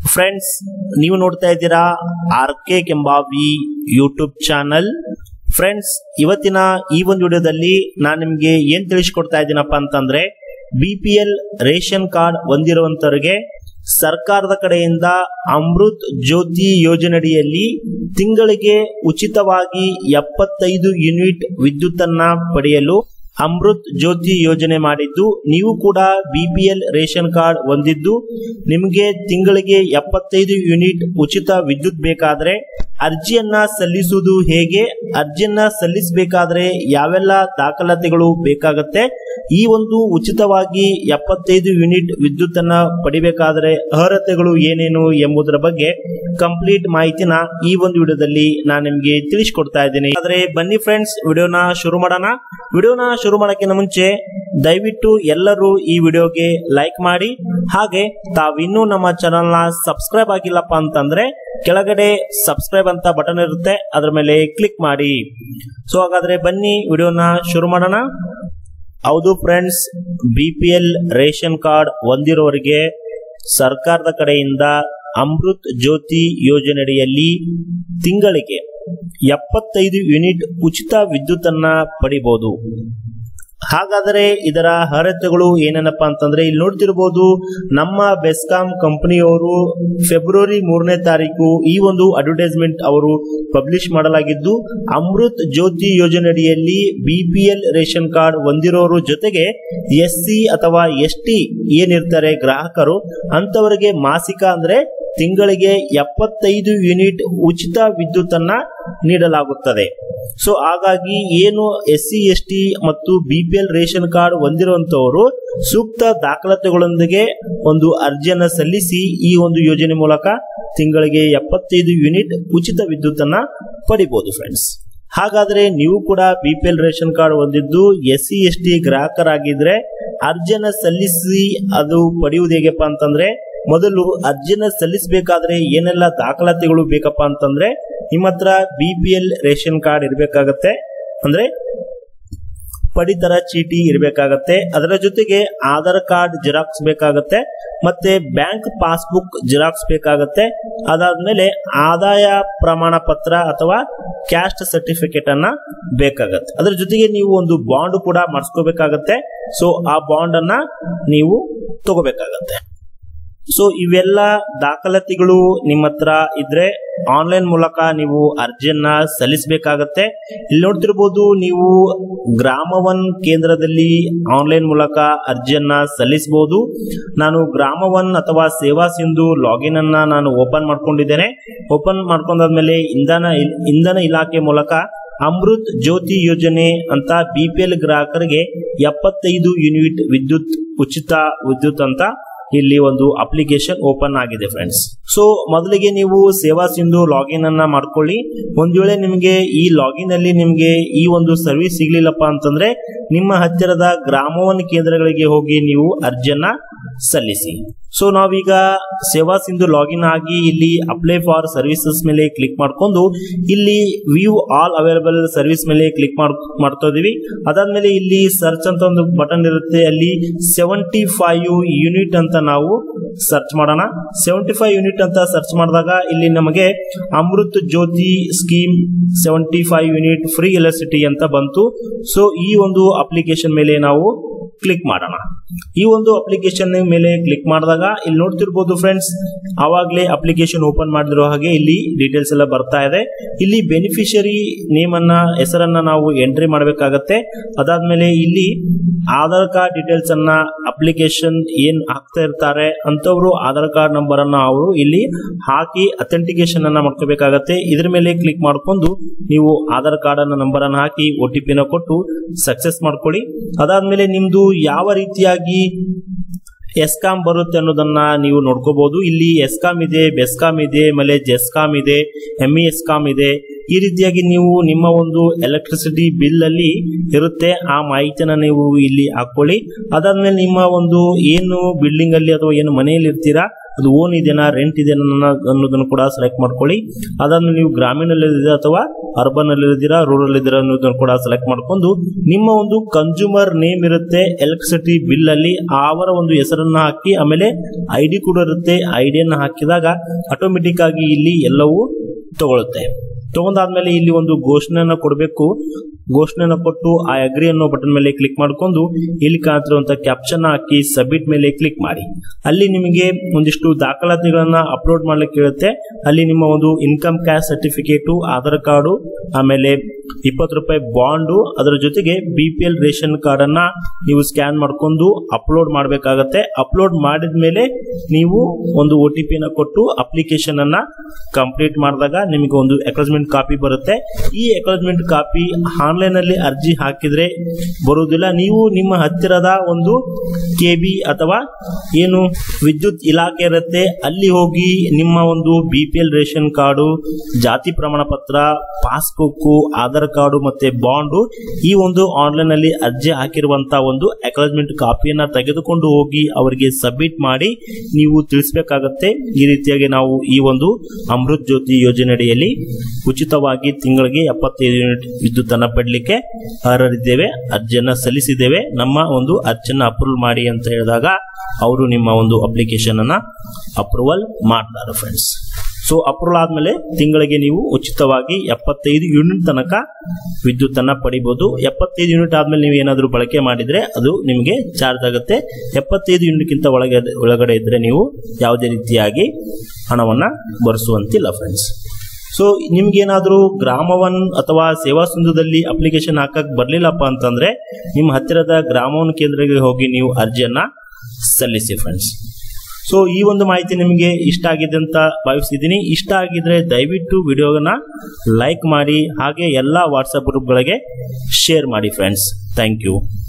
friends ನೀವು ನೋಡ್ತಾ ಇದ್ದೀರಾ R K Kembavi YouTube channel friends ಇವತ್ತಿನ ಈ ಒಂದು ವಿಡಿಯೋದಲ್ಲಿ ನಾನು ನಿಮಗೆ ಏನ್ ತಿಳಿಸ್ಕೊಡ್ತಾ ಇದ್ದೀನಪ್ಪ ಅಂತಂದ್ರೆ B P L ration card ಹೊಂದಿರುವಂತವರಿಗೆ ಸರ್ಕಾರದ ಕಡೆಯಿಂದ ಅಮೃತ್ ಜ್ಯೋತಿ ಯೋಜನೆಯಡಿಯಲ್ಲಿ ತಿಂಗಳಿಗೆ ಉಚಿತವಾಗಿ ಎಪ್ಪತ್ತೈದು ಯೂನಿಟ್ ವಿದ್ಯುತ್ ಅನ್ನ ಪಡೆಯಲು ಅಮೃತ್ ಜ್ಯೋತಿ ಯೋಜನೆ ಮಾಡಿದ್ದು ನೀವು ಕೂಡ ಬಿಪಿಎಲ್ ರೇಷನ್ ಕಾರ್ಡ್ ಹೊಂದಿದ್ದು ನಿಮಗೆ ತಿಂಗಳಿಗೆ ಎಪ್ಪತ್ತೈದು ಯೂನಿಟ್ ಉಚಿತ ವಿದ್ಯುತ್ ಬೇಕಾದ್ರೆ ಅರ್ಜಿಯನ್ನ ಸಲ್ಲಿಸುವುದು ಹೇಗೆ ಅರ್ಜಿಯನ್ನ ಸಲ್ಲಿಸಬೇಕಾದ್ರೆ ಯಾವೆಲ್ಲ ದಾಖಲಾತಿಗಳು ಬೇಕಾಗತ್ತೆ ಈ ಒಂದು ಉಚಿತವಾಗಿ ಎಪ್ಪತ್ತೈದು ಯೂನಿಟ್ ವಿದ್ಯುತ್ ಅನ್ನ ಪಡಿಬೇಕಾದ್ರೆ ಅರ್ಹತೆಗಳು ಏನೇನು ಎಂಬುದರ ಬಗ್ಗೆ ಕಂಪ್ಲೀಟ್ ಮಾಹಿತಿನ ಈ ಒಂದು ವಿಡಿಯೋದಲ್ಲಿ ನಾನು ನಿಮಗೆ ತಿಳಿಸ್ಕೊಡ್ತಾ ಇದ್ದೀನಿ ಆದ್ರೆ ಬನ್ನಿ ಫ್ರೆಂಡ್ಸ್ ವಿಡಿಯೋನ ಶುರು ಮಾಡೋಣ ವಿಡಿಯೋನ ಶುರು ಮಾಡೋಕ್ಕಿಂತ ಮುಂಚೆ ದಯವಿಟ್ಟು ಎಲ್ಲರೂ ಈ ವಿಡಿಯೋಗೆ ಲೈಕ್ ಮಾಡಿ ಹಾಗೆ ತಾವಿನ್ನೂ ನಮ್ಮ ಚಾನಲ್ ನ ಸಬ್ಸ್ಕ್ರೈಬ್ ಆಗಿಲ್ಲಪ್ಪ ಅಂತಂದ್ರೆ ಕೆಳಗಡೆ ಸಬ್ಸ್ಕ್ರೈಬ್ ಅಂತ ಬಟನ್ ಇರುತ್ತೆ ಅದರ ಮೇಲೆ ಕ್ಲಿಕ್ ಮಾಡಿ ಸೊ ಹಾಗಾದ್ರೆ ಬನ್ನಿ ವಿಡಿಯೋನ ಶುರು ಮಾಡೋಣ ಹೌದು friends B P L ration card ಹೊಂದಿರೋರಿಗೆ ಸರ್ಕಾರದ ಕಡೆಯಿಂದ ಅಮೃತ್ ಜ್ಯೋತಿ ಯೋಜನೆಯಡಿಯಲ್ಲಿ ತಿಂಗಳಿಗೆ ಎಪ್ಪತ್ತೈದು ಯೂನಿಟ್ ಉಚಿತ ವಿದ್ಯುತ್ ಅನ್ನ ಪಡಿಬಹುದು ಹಾಗಾದರೆ ಇದರ ಅರ್ಹತೆಗಳು ಏನೇನಪ್ಪ ಅಂತಂದ್ರೆ ಇಲ್ಲಿ ನೋಡ್ತಿರ್ಬೋದು ನಮ್ಮ ಬೆಸ್ಕಾಂ ಕಂಪನಿಯವರು ಫೆಬ್ರವರಿ ಮೂರನೇ ತಾರೀಕು ಈ ಒಂದು ಅಡ್ವರ್ಟೈಸ್ಮೆಂಟ್ ಅವರು ಪಬ್ಲಿಷ್ ಮಾಡಲಾಗಿದ್ದು ಅಮೃತ್ ಜ್ಯೋತಿ ಯೋಜನೆಯಡಿಯಲ್ಲಿ ಬಿಪಿಎಲ್ ರೇಷನ್ ಕಾರ್ಡ್ ಹೊಂದಿರೋರು ಜೊತೆಗೆ ಎಸ್ ಸಿ ಅಥವಾ ಎಸ್ ಟಿ ಏನಿರ್ತಾರೆ ಗ್ರಾಹಕರು ಅಂತವರಿಗೆ ಮಾಸಿಕ ಅಂದ್ರೆ ತಿಂಗಳಿಗೆ ಎಪ್ಪತ್ತೈದು ಯೂನಿಟ್ ಉಚಿತ ವಿದ್ಯುತ್ ಅನ್ನ ನೀಡಲಾಗುತ್ತದೆ ಸೊ ಹಾಗಾಗಿ ಏನು ಎಸ್ ಸಿ ಎಸ್ ಟಿ ಮತ್ತು ಬಿಪಿಎಲ್ ರೇಷನ್ ಕಾರ್ಡ್ ಹೊಂದಿರುವಂತವರು ಸೂಕ್ತ ದಾಖಲಾತಿಗಳೊಂದಿಗೆ ಒಂದು ಅರ್ಜಿಯನ್ನ ಸಲ್ಲಿಸಿ ಈ ಒಂದು ಯೋಜನೆ ಮೂಲಕ ತಿಂಗಳಿಗೆ ಎಪ್ಪತ್ತೈದು ಯೂನಿಟ್ ಉಚಿತ ವಿದ್ಯುತ್ ಅನ್ನ ಪಡಿಬಹುದು ಫ್ರೆಂಡ್ಸ್ ಹಾಗಾದ್ರೆ ನೀವು ಕೂಡ ಬಿಪಿಎಲ್ ರೇಷನ್ ಕಾರ್ಡ್ ಹೊಂದಿದ್ದು ಎಸ್ ಸಿ ಎಸ್ ಟಿ ಗ್ರಾಹಕರಾಗಿದ್ರೆ ಅರ್ಜಿಯನ್ನ ಸಲ್ಲಿಸಿ ಅದು ಪಡೆಯುವುದು ಹೇಗಪ್ಪ ಅಂತಂದ್ರೆ ಮೊದಲು ಅರ್ಜಿನ ಸಲ್ಲಿಸಬೇಕಾದ್ರೆ ಏನೆಲ್ಲ ದಾಖಲಾತಿಗಳು ಬೇಕಪ್ಪ ಅಂತಂದ್ರೆ ನಿಮ್ಮ ಹತ್ರ B P L ration card ಇರಬೇಕಾಗತ್ತೆ ಅಂದ್ರೆ ಪಡಿತರ ಚೀಟಿ ಇರಬೇಕಾಗತ್ತೆ ಅದರ ಜೊತೆಗೆ ಆಧಾರ್ ಕಾರ್ಡ್ ಜೆರಾಕ್ಸ್ ಬೇಕಾಗತ್ತೆ ಮತ್ತೆ ಬ್ಯಾಂಕ್ ಪಾಸ್ಬುಕ್ ಜೆರಾಕ್ಸ್ ಬೇಕಾಗತ್ತೆ ಅದಾದ್ಮೇಲೆ ಆದಾಯ ಪ್ರಮಾಣ ಪತ್ರ ಅಥವಾ ಕ್ಯಾಸ್ಟ್ ಸರ್ಟಿಫಿಕೇಟ್ ಅನ್ನ ಬೇಕಾಗತ್ತೆ ಅದರ ಜೊತೆಗೆ ನೀವು ಒಂದು ಬಾಂಡ್ ಕೂಡ ಮಾಡಿಸ್ಕೋಬೇಕಾಗತ್ತೆ ಸೊ ಆ ಬಾಂಡ್ ಅನ್ನ ನೀವು ತಗೋಬೇಕಾಗತ್ತೆ ಸೊ ಇವೆಲ್ಲ ದಾಖಲಾತಿಗಳು ನಿಮ್ಮ ಹತ್ರ ಇದ್ರೆ ಆನ್ಲೈನ್ ಮೂಲಕ ನೀವು ಅರ್ಜಿಯನ್ನ ಸಲ್ಲಿಸಬೇಕಾಗತ್ತೆ ಇಲ್ಲಿ ನೋಡ್ತಿರ್ಬೋದು ನೀವು ಗ್ರಾಮ ಒನ್ ಕೇಂದ್ರದಲ್ಲಿ ಆನ್ಲೈನ್ ಮೂಲಕ ಅರ್ಜಿಯನ್ನ ಸಲ್ಲಿಸಬಹುದು ನಾನು ಗ್ರಾಮ ಒನ್ ಅಥವಾ ಸೇವಾ ಸಿಂಧು ಲಾಗಿನ್ ಅನ್ನ ನಾನು ಓಪನ್ ಮಾಡ್ಕೊಂಡಿದ್ದೇನೆ ಓಪನ್ ಮಾಡ್ಕೊಂಡಾದ್ಮೇಲೆ ಇಂಧನ ಇಂಧನ ಇಲಾಖೆ ಮೂಲಕ ಅಮೃತ್ ಜ್ಯೋತಿ ಯೋಜನೆ ಅಂತ ಬಿ ಪಿ ಎಲ್ ಗ್ರಾಹಕರಿಗೆ ಎಪ್ಪತ್ತೈದು ಯೂನಿಟ್ ವಿದ್ಯುತ್ ಉಚಿತ ವಿದ್ಯುತ್ ಅಂತ ಇಲ್ಲಿ ಒಂದು ಅಪ್ಲಿಕೇಶನ್ ಓಪನ್ ಆಗಿದೆ ಫ್ರೆಂಡ್ಸ್ ಸೊ ಮೊದಲಿಗೆ ನೀವು ಸೇವಾ ಸಿಂಧು ಲಾಗಿನ್ ಅನ್ನ ಮಾಡ್ಕೊಳ್ಳಿ ಒಂದ್ ವೇಳೆ ನಿಮಗೆ ಈ ಲಾಗಿನ್ ಅಲ್ಲಿ ನಿಮಗೆ ಈ ಒಂದು ಸರ್ವಿಸ್ ಸಿಗ್ಲಿಲ್ಲಪ್ಪ ಅಂತಂದ್ರೆ ನಿಮ್ಮ ಹತ್ತಿರದ ಗ್ರಾಮವನ್ ಕೇಂದ್ರಗಳಿಗೆ ಹೋಗಿ ನೀವು ಅರ್ಜಿಯನ್ನ ಸಲ್ಲಿಸಿ ಸೊ ನಾವೀಗ ಸೇವಾ ಸಿಂಧು ಲಾಗಿನ್ ಆಗಿ ಇಲ್ಲಿ ಅಪ್ಲೈ ಫಾರ್ ಸರ್ವಿಸಸ್ ಮೇಲೆ ಕ್ಲಿಕ್ ಮಾಡ್ಕೊಂಡು ಇಲ್ಲಿ ವ್ಯೂ ಆಲ್ ಅವೈಲಬಲ್ ಸರ್ವಿಸ್ ಮೇಲೆ ಕ್ಲಿಕ್ ಮಾಡ್ತಾ ಇದೀವಿ ಅದಾದ್ಮೇಲೆ ಇಲ್ಲಿ ಸರ್ಚ್ ಅಂತ ಒಂದು ಬಟನ್ ಇರುತ್ತೆ ಅಲ್ಲಿ ಸೆವೆಂಟಿ ಫೈವ್ ಯೂನಿಟ್ ಅಂತ ನಾವು ಸರ್ಚ್ ಮಾಡೋಣ ಸೆವೆಂಟಿ ಫೈವ್ ಯೂನಿಟ್ ಅಂತ ಸರ್ಚ್ ಮಾಡಿದಾಗ ಇಲ್ಲಿ ನಮಗೆ Amrut Jyothi scheme seventy five unit free electricity ಅಂತ ಬಂತು ಸೊ ಈ ಒಂದು ಅಪ್ಲಿಕೇಶನ್ ಮೇಲೆ ನಾವು ಕ್ಲಿಕ್ ಮಾಡೋಣ ಈ ಒಂದು ಅಪ್ಲಿಕೇಶನ್ ಮೇಲೆ ಕ್ಲಿಕ್ ಮಾಡಿದಾಗ ಇಲ್ಲಿ ನೋಡ್ತಿರ್ಬೋದು ಫ್ರೆಂಡ್ಸ್ ಆವಾಗಲೇ ಅಪ್ಲಿಕೇಶನ್ ಓಪನ್ ಮಾಡಿರೋ ಹಾಗೆ ಇಲ್ಲಿ ಡೀಟೇಲ್ಸ್ ಎಲ್ಲ ಬರ್ತಾ ಇದೆ ಇಲ್ಲಿ ಬೆನಿಫಿಷರಿ ನೇಮ್ ಅನ್ನ ಹೆಸರನ್ನ ನಾವು ಎಂಟ್ರಿ ಮಾಡಬೇಕಾಗತ್ತೆ ಅದಾದ್ಮೇಲೆ ಇಲ್ಲಿ ಆಧಾರ್ ಕಾರ್ಡ್ ಡೀಟೇಲ್ಸ್ ಅನ್ನ ಅಪ್ಲಿಕೇಶನ್ ಏನ್ ಹಾಕ್ತಾ ಇರ್ತಾರೆ ಅಂತವ್ರು ಆಧಾರ್ ಕಾರ್ಡ್ ನಂಬರ್ ಅನ್ನ ಅವರು ಇಲ್ಲಿ ಹಾಕಿ ಅಥೆಂಟಿಕೇಶನ್ ಅನ್ನ ಮಾಡ್ಕೋಬೇಕಾಗತ್ತೆ ಇದ್ರ ಮೇಲೆ ಕ್ಲಿಕ್ ಮಾಡ್ಕೊಂಡು ನೀವು ಆಧಾರ್ ಕಾರ್ಡ್ ಅನ್ನ ನಂಬರ್ ಅನ್ನ ಹಾಕಿ ಒ ಟಿ ಪಿನ ಕೊಟ್ಟು ಸಕ್ಸೆಸ್ ಮಾಡ್ಕೊಳ್ಳಿ ಅದಾದ್ಮೇಲೆ ನಿಮ್ದು ಯಾವ ರೀತಿಯಾಗಿ ಎಸ್ಕಾಂ ಬರುತ್ತೆ ಅನ್ನೋದನ್ನ ನೀವು ನೋಡ್ಕೋಬಹುದು ಇಲ್ಲಿ ಎಸ್ಕಾಂ ಇದೆ ಬೆಸ್ಕಾಂ ಇದೆ ಆಮೇಲೆ ಜೆಸ್ಕಾಂ ಇದೆ ಎಂ ಇ ಎಸ್ಕಾಂ ಇದೆ ಈ ರೀತಿಯಾಗಿ ನೀವು ನಿಮ್ಮ ಒಂದು ಎಲೆಕ್ಟ್ರಿಸಿಟಿ ಬಿಲ್ ಅಲ್ಲಿ ಇರುತ್ತೆ ಆ ಮಾಹಿತಿನ ನೀವು ಇಲ್ಲಿ ಹಾಕೊಳ್ಳಿ ಅದಾದ್ಮೇಲೆ ನಿಮ್ಮ ಒಂದು ಏನು ಬಿಲ್ಡಿಂಗ್ ಅಲ್ಲಿ ಅಥವಾ ಏನು ಮನೆಯಲ್ಲಿ ಇರ್ತೀರಾ ಅದು ಓನ್ ಇದೆನಾ ರೆಂಟ್ ಇದೆನಾ ಅನ್ನೋದನ್ನು ಕೂಡ ಸೆಲೆಕ್ಟ್ ಮಾಡ್ಕೊಳ್ಳಿ ಅದಾದ್ಮೇಲೆ ನೀವು ಗ್ರಾಮೀಣಲ್ಲಿದ್ದೀರಾ ಅಥವಾ ಅರ್ಬನ್ ಅಲ್ಲಿದ್ದೀರಾ ರೂರಲ್ ಇದ್ದೀರಾ ಅನ್ನೋದನ್ನು ಕೂಡ ಸೆಲೆಕ್ಟ್ ಮಾಡ್ಕೊಂಡು ನಿಮ್ಮ ಒಂದು ಕನ್ಸ್ಯೂಮರ್ ನೇಮ್ ಇರುತ್ತೆ ಎಲೆಕ್ಟ್ರಿಸಿಟಿ ಬಿಲ್ ಅಲ್ಲಿ ಅವರ ಒಂದು ಹೆಸರನ್ನ ಹಾಕಿ ಆಮೇಲೆ ಐ ಡಿ ಕೂಡ ಇರುತ್ತೆ ಐ ಡಿಯನ್ನು ಹಾಕಿದಾಗ ಆಟೋಮೆಟಿಕ್ ಆಗಿ ಇಲ್ಲಿ ಎಲ್ಲವೂ ತಗೊಳುತ್ತೆ ತಗೊಂಡಾದ್ಮೇಲೆ ಇಲ್ಲಿ ಒಂದು ಘೋಷಣೆಯನ್ನ ಕೊಡಬೇಕು ಘೋಷಣೆಯನ್ನ ಕೊಟ್ಟು ಆ ಅಗ್ರಿ ಅನ್ನೋ ಬಟನ್ ಮೇಲೆ ಕ್ಲಿಕ್ ಮಾಡ್ಕೊಂಡು ಇಲ್ಲಿ ಕಾಣ್ತಿರುವಂತ ಕ್ಯಾಪ್ಷನ್ ಹಾಕಿ ಸಬ್ಮಿಟ್ ಮೇಲೆ ಕ್ಲಿಕ್ ಮಾಡಿ ಅಲ್ಲಿ ನಿಮಗೆ ಒಂದಿಷ್ಟು ದಾಖಲಾತಿಗಳನ್ನ ಅಪ್ಲೋಡ್ ಮಾಡ್ಲಿಕ್ಕೆ ಇರುತ್ತೆ ಅಲ್ಲಿ ನಿಮ್ಮ ಒಂದು income caste certificate Aadhaar card ಆಮೇಲೆ ಇಪ್ಪತ್ತು ರೂಪಾಯಿ ಬಾಂಡು ಅದರ ಜೊತೆಗೆ B P L ration card ಅನ್ನ ನೀವು ಸ್ಕ್ಯಾನ್ ಮಾಡ್ಕೊಂಡು ಅಪ್ಲೋಡ್ ಮಾಡಬೇಕಾಗತ್ತೆ ಅಪ್ಲೋಡ್ ಮಾಡಿದ ಮೇಲೆ ನೀವು ಒಂದು ಒ ಟಿ ಪಿನ ಕೊಟ್ಟು ಅಪ್ಲಿಕೇಶನ್ ಅನ್ನ ಕಂಪ್ಲೀಟ್ ಮಾಡಿದಾಗ ನಿಮಗೆ ಒಂದು ಅಕ್ನಾಲಜ್ಮೆಂಟ್ ಕಾಪಿ ಬರುತ್ತೆ ಈ ಅಕ್ನಾಲಜ್ಮೆಂಟ್ ಕಾಪಿ ಆನ್ಲೈನ್ ಅಲ್ಲಿ ಅರ್ಜಿ ಹಾಕಿದ್ರೆ ಬರುವುದಿಲ್ಲ ನೀವು ನಿಮ್ಮ ಹತ್ತಿರದ ಒಂದು ಕೆ ಬಿ ಅಥವಾ ಏನು ವಿದ್ಯುತ್ ಇಲಾಖೆ ಇರುತ್ತೆ ಅಲ್ಲಿ ಹೋಗಿ ನಿಮ್ಮ ಒಂದು B P L ration card ಜಾತಿ ಪ್ರಮಾಣ ಪತ್ರ ಪಾಸ್ಬುಕ್ ಆಧಾರ್ ಕಾರ್ಡು ಮತ್ತೆ ಬಾಂಡು ಈ ಒಂದು ಆನ್ಲೈನ್ ಅಲ್ಲಿ ಅರ್ಜಿ ಹಾಕಿರುವಂತಹ ಒಂದು ಅಕ್ನಾಲಜ್ಮೆಂಟ್ ಕಾಪಿಯನ್ನ ತೆಗೆದುಕೊಂಡು ಹೋಗಿ ಅವರಿಗೆ ಸಬ್ಮಿಟ್ ಮಾಡಿ ನೀವು ತಿಳಿಸಬೇಕಾಗತ್ತೆ ಈ ರೀತಿಯಾಗಿ ನಾವು ಈ ಒಂದು ಅಮೃತ್ ಜ್ಯೋತಿ ಯೋಜನೆ ಅಡಿಯಲ್ಲಿ ಉಚಿತವಾಗಿ ತಿಂಗಳಿಗೆ ಎಪ್ಪತ್ತೈದು ಯೂನಿಟ್ ವಿದ್ಯುತ್ ಅನ್ನ ಪಡಲಿಕ್ಕೆ ಅರ್ಹರಿದ್ದೇವೆ ಅರ್ಜಿಯನ್ನ ಸಲ್ಲಿಸಿದ್ದೇವೆ ನಮ್ಮ ಒಂದು ಅರ್ಜಿಯನ್ನ ಅಪ್ರೂವಲ್ ಮಾಡಿ ಅಂತ ಹೇಳಿದಾಗ ಅವರು ನಿಮ್ಮ ಒಂದು ಅಪ್ಲಿಕೇಶನ್ ಅನ್ನ ಅಪ್ರೂವಲ್ ಮಾಡ್ತಾರೆ ಫ್ರೆಂಡ್ಸ್ ಸೊ ಅಪ್ರೂವಲ್ ಆದ್ಮೇಲೆ ತಿಂಗಳಿಗೆ ನೀವು ಉಚಿತವಾಗಿ ಎಪ್ಪತ್ತೈದು ಯೂನಿಟ್ ತನಕ ವಿದ್ಯುತ್ ಅನ್ನ ಪಡಿಬಹುದು ಎಪ್ಪತ್ತೈದು ಯೂನಿಟ್ ಆದ್ಮೇಲೆ ನೀವು ಏನಾದರೂ ಬಳಕೆ ಮಾಡಿದ್ರೆ ಅದು ನಿಮಗೆ ಚಾರ್ಜ್ ಆಗುತ್ತೆ ಎಪ್ಪತ್ತೈದು ಯೂನಿಟ್ಗಿಂತ ಒಳಗೆ ಒಳಗಡೆ ಇದ್ರೆ ನೀವು ಯಾವುದೇ ರೀತಿಯಾಗಿ ಹಣವನ್ನ ಭರಿಸುವಂತಿಲ್ಲ ಫ್ರೆಂಡ್ಸ್ ಸೊ ನಿಮ್ಗೇನಾದ್ರೂ ಗ್ರಾಮ ಒನ್ ಅಥವಾ ಸೇವಾ ಸಿಂಧುದಲ್ಲಿ ಅಪ್ಲಿಕೇಶನ್ ಹಾಕಕ್ ಬರ್ಲಿಲ್ಲಪ್ಪ ಅಂತಂದ್ರೆ ನಿಮ್ಮ ಹತ್ತಿರದ ಗ್ರಾಮ ಒನ್ ಕೇಂದ್ರಕ್ಕೆ ಹೋಗಿ ನೀವು ಅರ್ಜಿಯನ್ನ ಸಲ್ಲಿಸಿ ಫ್ರೆಂಡ್ಸ್ ಸೊ ಈ ಒಂದು ಮಾಹಿತಿ ನಿಮಗೆ ಇಷ್ಟ ಆಗಿದೆ ಅಂತ ಭಾವಿಸಿದ್ದೀನಿ ಇಷ್ಟ ಆಗಿದ್ರೆ ದಯವಿಟ್ಟು ವಿಡಿಯೋನ ಲೈಕ್ ಮಾಡಿ ಹಾಗೆ ಎಲ್ಲ ವಾಟ್ಸಪ್ ಗ್ರೂಪ್ಗಳಿಗೆ ಶೇರ್ ಮಾಡಿ ಫ್ರೆಂಡ್ಸ್ ಥ್ಯಾಂಕ್ ಯು